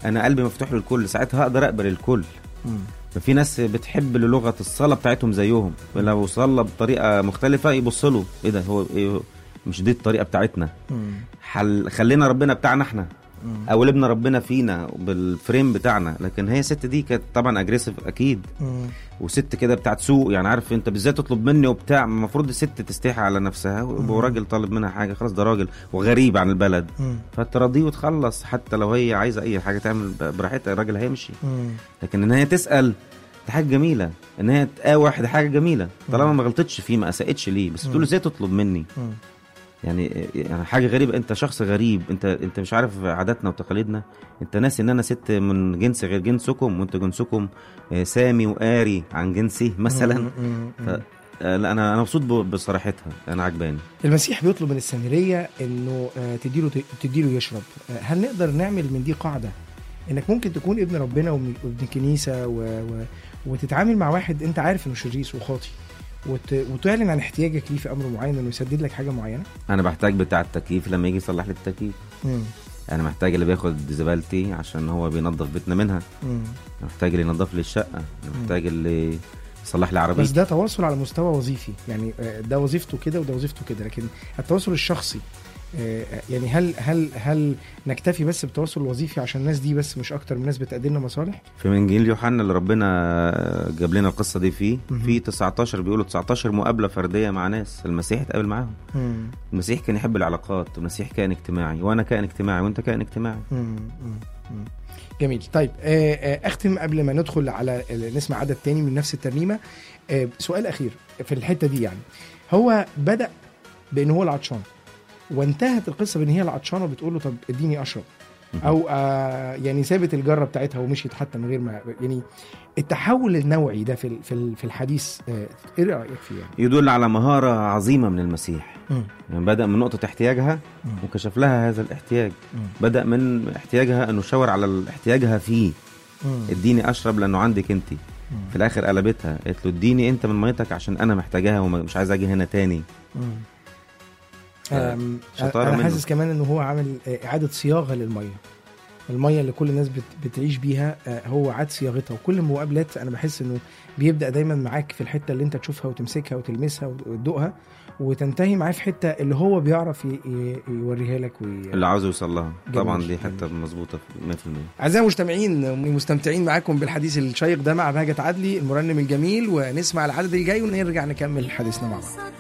انا قلبي مفتوح للكل ساعتها هقدر اقبل الكل مم. ففي ناس بتحب لغه الصلاه بتاعتهم زيهم لو صلى بطريقه مختلفه يبص له ايه ده هو إيه مش دي الطريقه بتاعتنا مم. حل خلينا ربنا بتاعنا احنا مم. قولبنا ربنا فينا بالفريم بتاعنا لكن هي الست دي كانت طبعا اجريسيف اكيد مم. وست كده بتاعت سوق يعني عارف انت بالذات تطلب مني وبتاع المفروض الست تستحي على نفسها وراجل طالب منها حاجه خلاص ده راجل وغريب عن البلد مم. فتراضيه وتخلص حتى لو هي عايزه اي حاجه تعمل براحتها الراجل هيمشي مم. لكن ان هي تسال دي حاجه جميله ان هي تقاوح دي حاجه جميله طالما ما غلطتش فيه ما اساءتش ليه بس بتقول له ازاي تطلب مني مم. يعني يعني حاجه غريبه انت شخص غريب انت انت مش عارف عاداتنا وتقاليدنا انت ناسي ان انا ست من جنس غير جنسكم وانت جنسكم آه، سامي وقاري عن جنسي مثلا مم. مم. ف... آه، لا انا انا مبسوط ب- بصراحتها انا عجباني المسيح بيطلب من السامريه انه آه، تديله تديله يشرب آه، هل نقدر نعمل من دي قاعده انك ممكن تكون ابن ربنا ومن- وابن كنيسه و... و... وتتعامل مع واحد انت عارف انه شرير وخاطي وت... وتعلن عن احتياجك ليه في امر معين انه يسدد لك حاجه معينه انا بحتاج بتاع التكييف لما يجي يصلح لي التكييف مم. انا محتاج اللي بياخد زبالتي عشان هو بينظف بيتنا منها مم. أنا محتاج اللي ينظف لي الشقه أنا محتاج اللي يصلح لي بس عربيتي ده تواصل على مستوى وظيفي يعني آه، ده وظيفته كده وده وظيفته كده لكن التواصل الشخصي آه، يعني هل هل هل نكتفي بس بالتواصل الوظيفي عشان الناس دي بس مش اكتر من ناس بتقدم لنا مصالح؟ في انجيل يوحنا اللي ربنا جاب لنا القصه دي فيه مهم. في 19 بيقولوا 19 مقابله فرديه مع ناس المسيح اتقابل معاهم مم. المسيح كان يحب العلاقات المسيح كائن اجتماعي وانا كائن اجتماعي وانت كائن اجتماعي مم. مم. مم. جميل طيب آه، آه، اختم قبل ما ندخل على ال- نسمع عدد تاني من نفس الترنيمه آه، سؤال اخير في الحته دي يعني هو بدا بان هو العطشان وانتهت القصه بان هي العطشانه بتقول له طب اديني اشرب او آه يعني سابت الجره بتاعتها ومشيت حتى من غير ما يعني التحول النوعي ده في ال- في ال- في الحديث آه، ايه رايك فيه يعني؟ يدل على مهاره عظيمه من المسيح مم. يعني بدا من نقطه احتياجها مم. وكشف لها هذا الاحتياج مم. بدا من احتياجها انه شاور على احتياجها فيه مم. اديني اشرب لانه عندك انت مم. في الاخر قلبتها قالت له اديني انت من ميتك عشان انا محتاجاها ومش عايز اجي هنا تاني مم. آه، أم، شطارة انا منه. حاسس كمان انه هو عامل آه، اعاده صياغه للميه الميه اللي كل الناس بت- بتعيش بيها آه، هو عاد صياغتها وكل المقابلات انا بحس انه بيبدا دايما معاك في الحته اللي انت تشوفها وتمسكها وتلمسها وتدوقها وتنتهي معاه في حته اللي هو بيعرف ي- ي- يوريها لك وي... اللي عاوز يوصل لها جميل، طبعا دي جميل. حته مظبوطه 100% اعزائي المستمعين مستمتعين معاكم بالحديث الشيق ده مع بهجة عدلي المرنم الجميل ونسمع العدد الجاي ونرجع نكمل حديثنا مع بعض